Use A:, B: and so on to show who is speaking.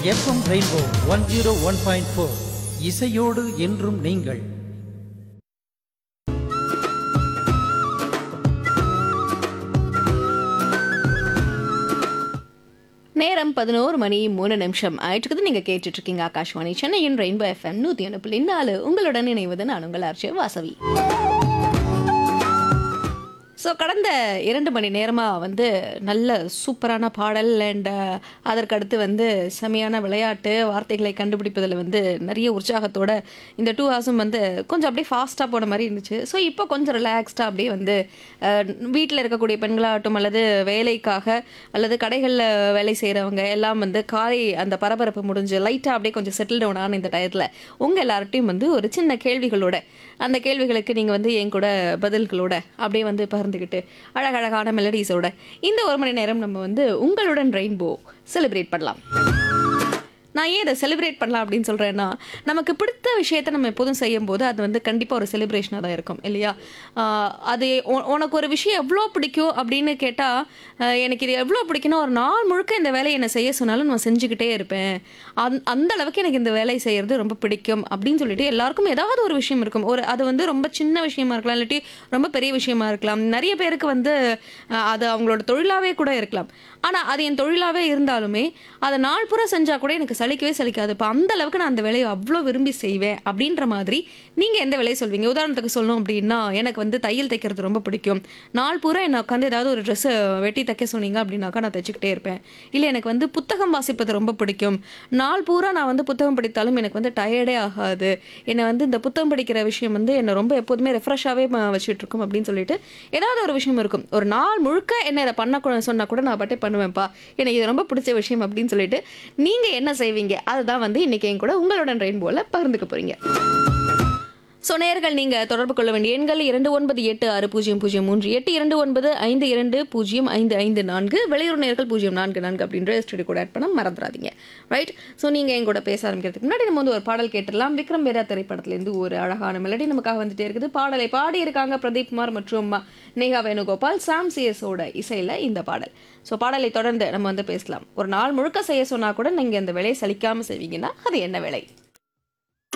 A: FM rainbow one zero one point four இசையோடு என்றும் நீங்கள்
B: நேரம் பதினோரு மணி மூணு நிமிஷம் ஆயிட்டுக்குது நீங்க கேட்டுட்டு இருக்கீங்க ஆகாஷ்வாணி சென்னையின் ரெயின்போ எஃப்எம் நூத்தி ஒன்று புள்ளி நாலு உங்களுடன் இணைவது நான் உங்கள் ஆர்ச்சி வாசவி ஸோ கடந்த இரண்டு மணி நேரமாக வந்து நல்ல சூப்பரான பாடல் அண்ட் அதற்கடுத்து வந்து செமையான விளையாட்டு வார்த்தைகளை கண்டுபிடிப்பதில் வந்து நிறைய உற்சாகத்தோட இந்த டூ ஹவர்ஸும் வந்து கொஞ்சம் அப்படியே ஃபாஸ்ட்டாக போன மாதிரி இருந்துச்சு ஸோ இப்போ கொஞ்சம் ரிலாக்ஸ்டாக அப்படியே வந்து வீட்டில் இருக்கக்கூடிய பெண்களாகட்டும் அல்லது வேலைக்காக அல்லது கடைகளில் வேலை செய்கிறவங்க எல்லாம் வந்து காலை அந்த பரபரப்பு முடிஞ்சு லைட்டாக அப்படியே கொஞ்சம் செட்டில் டவுன் ஆன இந்த டயத்தில் உங்கள் எல்லார்ட்டையும் வந்து ஒரு சின்ன கேள்விகளோட அந்த கேள்விகளுக்கு நீங்கள் வந்து என் கூட பதில்களோட அப்படியே வந்து பகிர்ந்துக்கிட்டு அழகழகான மெலடிஸோட இந்த ஒரு மணி நேரம் நம்ம வந்து உங்களுடன் ரெயின்போ செலிப்ரேட் பண்ணலாம் நான் ஏன் இதை செலிப்ரேட் பண்ணலாம் அப்படின்னு சொல்கிறேன்னா நமக்கு பிடித்த விஷயத்த நம்ம எப்போதும் செய்யும் போது அது வந்து கண்டிப்பாக ஒரு செலிப்ரேஷனாக தான் இருக்கும் இல்லையா ஆஹ் அது உ- உனக்கு ஒரு விஷயம் எவ்வளோ பிடிக்கும் அப்படின்னு கேட்டால் எனக்கு இது எவ்வளோ பிடிக்கும்னா ஒரு நாள் முழுக்க இந்த வேலையை என்ன செய்ய சொன்னாலும் நான் செஞ்சுக்கிட்டே இருப்பேன் அந் அந்த அளவுக்கு எனக்கு இந்த வேலையை செய்கிறது ரொம்ப பிடிக்கும் அப்படின்னு சொல்லிட்டு எல்லாருக்கும் ஏதாவது ஒரு விஷயம் இருக்கும் ஒரு அது வந்து ரொம்ப சின்ன விஷயமா இருக்கலாம் இல்லாட்டி ரொம்ப பெரிய விஷயமா இருக்கலாம் நிறைய பேருக்கு வந்து ஆஹ் அது அவங்களோட தொழிலாகவே கூட இருக்கலாம் ஆனால் அது என் தொழிலாகவே இருந்தாலுமே அதை நாள் பூரா செஞ்சால் கூட எனக்கு சலிக்கவே சலிக்காது இப்போ அந்த அளவுக்கு நான் அந்த வேலையை அவ்வளோ விரும்பி செய்வேன் அப்படின்ற மாதிரி நீங்கள் எந்த வேலையை சொல்வீங்க உதாரணத்துக்கு சொல்லணும் அப்படின்னா எனக்கு வந்து தையல் தைக்கிறது ரொம்ப பிடிக்கும் நாள் பூரா என்னை உட்காந்து ஏதாவது ஒரு ட்ரெஸ்ஸை வெட்டி தைக்க சொன்னீங்க அப்படின்னாக்கா நான் தைச்சிக்கிட்டே இருப்பேன் இல்லை எனக்கு வந்து புத்தகம் வாசிப்பது ரொம்ப பிடிக்கும் நாள் பூரா நான் வந்து புத்தகம் படித்தாலும் எனக்கு வந்து டயர்டே ஆகாது என்னை வந்து இந்த புத்தகம் படிக்கிற விஷயம் வந்து என்னை ரொம்ப எப்போதுமே ரெஃப்ரெஷ்ஷாகவே வச்சுட்டு இருக்கும் அப்படின்னு சொல்லிட்டு ஏதாவது ஒரு விஷயம் இருக்கும் ஒரு நாள் முழுக்க என்ன இதை பண்ண சொன்னா கூட நான் பாட்டே பண்ணுவேன்ப்பா எனக்கு இது ரொம்ப பிடிச்ச விஷயம் அப்படின்னு சொல்லிட்டு நீங்க என்ன செய்வீங்க அதுதான் வந்து இன்னைக்கு என் கூட உங்களுடன் ரெயின்போல பகிர்ந்துக்க போறீங்க ஸோ நேர்கள் நீங்க தொடர்பு கொள்ள வேண்டிய எண்கள் இரண்டு ஒன்பது எட்டு ஆறு பூஜ்ஜியம் பூஜ்ஜியம் மூன்று எட்டு இரண்டு ஒன்பது ஐந்து இரண்டு பூஜ்ஜியம் ஐந்து ஐந்து நான்கு வெளியூர் நேர்கள் பூஜ்ஜியம் நான்கு நான்கு அப்படின்ற ஸ்டுடியோ கூட ஆட் பண்ண மறந்துடாதீங்க ரைட் ஸோ நீங்க என் கூட பேச ஆரம்பிக்கிறதுக்கு முன்னாடி நம்ம வந்து ஒரு பாடல் கேட்டுடலாம் விக்ரம் வேதா திரைப்படத்திலேருந்து ஒரு அழகான மெலடி நமக்காக வந்துட்டே இருக்குது பாடலை பாடி இருக்காங்க பிரதீப் குமார் மற்றும் நேகா வேணுகோபால் சாம் சிஎஸோட இசையில இந்த பாடல் ஸோ பாடலை தொடர்ந்து நம்ம வந்து பேசலாம் ஒரு நாள் முழுக்க செய்ய சொன்னா கூட நீங்க இந்த வேலையை சலிக்காம செய்வீங்கன்னா அது என்ன வேலை